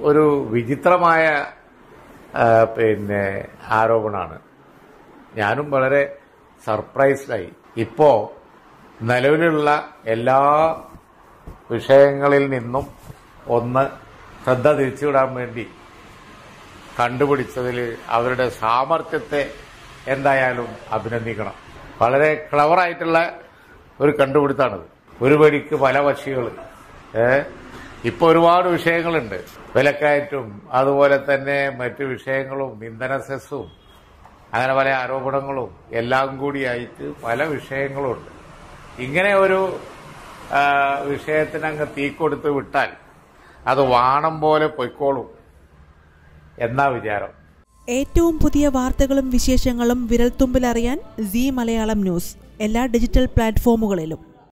ഒരു വിചിത്രമായ ആ, പിന്നെ ആരോപണമാണ് ഞാനും വളരെ സർപ്രൈസ്ഡായി ഇപ്പോ നിലവിലുള്ള എല്ലാ വിഷയങ്ങളിൽ നിന്നും ഒന്ന് ശ്രദ്ധ തിരിച്ചുവിടാൻ വേണ്ടി കണ്ടുപിടിച്ചതിൽ അവരുടെ സാമർത്ഥ്യത്തെ എന്തായാലും അഭിനന്ദിക്കണം വളരെ ക്ലവറായിട്ടുള്ള ഒരു കണ്ടുപിടുത്താണിത് ഒരു വഴിക്ക് പല പക്ഷികൾ ഏ ഇപ്പൊ ഒരുപാട് വിഷയങ്ങളുണ്ട് വിലക്കയറ്റും അതുപോലെ തന്നെ മറ്റു വിഷയങ്ങളും ഇന്ധന സെസ്സും അങ്ങനെ പല ആരോപണങ്ങളും എല്ലാം കൂടിയായിട്ട് പല വിഷയങ്ങളുണ്ട് ഇങ്ങനെ ഒരു ആ, വിഷയത്തിനങ്ങ് തീ കൊടുത്ത് വിട്ടാൽ അത് വാണം പോലെ പൊയ്ക്കോളും എന്നാ വിചാരം ഏറ്റവും പുതിയ വാർത്തകളും വിശേഷങ്ങളും വിരൽത്തുമ്പിലറിയാൻ സി മലയാളം ന്യൂസ് എല്ലാ ഡിജിറ്റൽ പ്ലാറ്റ്ഫോമുകളിലും